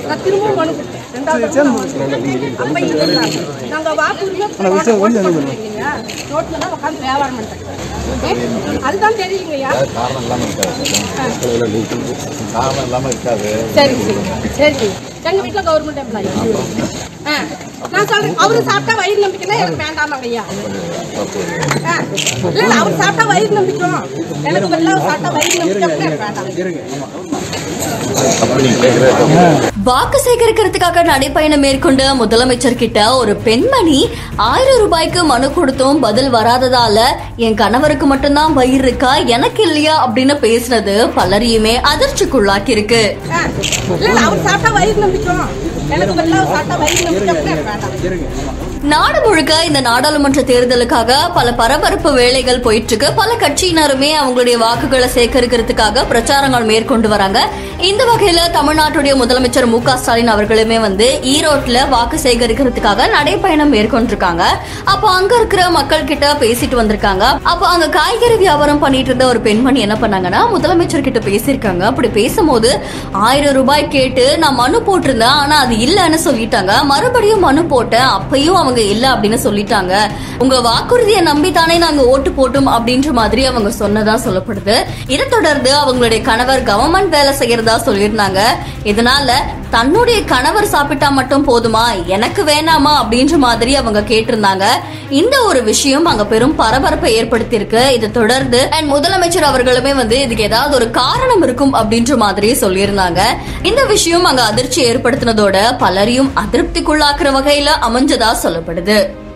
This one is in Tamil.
நான் திரும்பவும் மனு கொடுத்தேன் ரெண்டாவது தடவை மனு கொடுத்தேன். அப்ப இல்லைன்னாங்க. நாங்க வாக்குறுதியா போட்டு போட்டுருக்கீங்க. ரோட்ல தான் உட்கார்ந்து வியாபாரம் பண்றேன். ஏ? அதுதான் தெரியுங்கய்யா காரணம் இல்லாம இருக்காது காரணம் இல்லாம இருக்காது சரி சரி சரி எங்க வீட்டுல கவர்மெண்ட் எம்ப்ளாயி நான் சொல்றேன் அவரு சாப்பிட்டா வயிறு நம்பிக்கைன்னா எனக்கு வேண்டாமாங்க ஐயா ஆ. இல்ல இல்ல, அவர் சாப்பிட்டா வயிறு நம்பிக்கும் எனக்கு பதிலா அவர் சாப்பிட்டா வயிறு நம்பிக்கை அப்படின்னா எனக்கு வேண்டாம் அப்படி நீங்க கேக்குறது வாக்கு சேகரிக்கிறதுக்காக நடைப்பயணம் மேற்கொண்ட முதலமைச்சர் கிட்ட ஒரு பெண்மணி ஆயிரம் ரூபாய்க்கு மனு கொடுத்தும் பதில் வராததால என் கணவருக்கு மட்டும்தான் வயிறு இருக்கா எனக்கு இல்லையா அப்படின்னு பேசினது பலரையுமே அதிர்ச்சிக்குள்ளாக்கி இருக்கு ஆ. இல்ல இல்ல, அவர் சாப்பிட்டா வயிறு நம்பிக்கும் எனக்கு பதிலா அவர் சாப்பிட்டா வயிறு நம்பிக்கை அப்படின்னா எனக்கு வேண்டாம் நாடு முழுக்க இந்த நாடாளுமன்ற தேர்தலுக்காக பல பரபரப்பு வேலைகள் போயிட்டு இருக்கு பல கட்சியினருமே அவங்களுடைய வாக்குகளை சேகரிக்கிறதுக்காக பிரச்சாரங்கள் மேற்கொண்டு வராங்க இந்த வகையில தமிழ்நாட்டுடைய முதலமைச்சர் மு க ஸ்டாலின் அவர்களுமே வந்து ஈரோட்ல வாக்கு சேகரிக்கிறதுக்காக நடைப்பயணம் மேற்கொண்டிருக்காங்க அப்போ அங்க இருக்கிற மக்கள் கிட்ட பேசிட்டு வந்திருக்காங்க அப்போ அங்க காய்கறி வியாபாரம் பண்ணிட்டு இருந்த ஒரு பெண்மணி என்ன பண்ணாங்கன்னா முதலமைச்சர் கிட்ட பேசியிருக்காங்க அப்படி பேசும்போது ஆயிரம் ரூபாய் கேட்டு நான் மனு போட்டிருந்தேன் ஆனா அது இல்லைன்னு சொல்லிட்டாங்க மறுபடியும் மனு போட்டேன் அப்பயும் அவங்க இல்ல அப்படின்னு சொல்லிட்டாங்க உங்க வாக்குறுதியை நம்பி தானே நாங்க ஓட்டு போட்டோம் அப்படின்ற மாதிரி அவங்க சொன்னதா சொல்லப்படுது இதை தொடர்ந்து அவங்களுடைய கணவர் கவர்மெண்ட் வேலை செய்யறதா சொல்லியிருந்தாங்க இதனால தன்னுடைய கணவர் சாப்பிட்டா மட்டும் போதுமா எனக்கு வேணாமா அப்படின்ற மாதிரி அவங்க கேட்டிருந்தாங்க இந்த ஒரு விஷயம் அங்க பெரும் பரபரப்பை ஏற்படுத்தியிருக்கு இதை தொடர்ந்து and முதலமைச்சர் அவர்களுமே வந்து இதுக்கு ஏதாவது ஒரு காரணம் இருக்கும் அப்படின்ற மாதிரி சொல்லியிருந்தாங்க இந்த விஷயம் அங்க அதிர்ச்சி ஏற்படுத்தினதோட பலரையும் அதிருப்திக்குள்ளாக்குற வகையில அமைஞ்சதா சொல்லப்படுது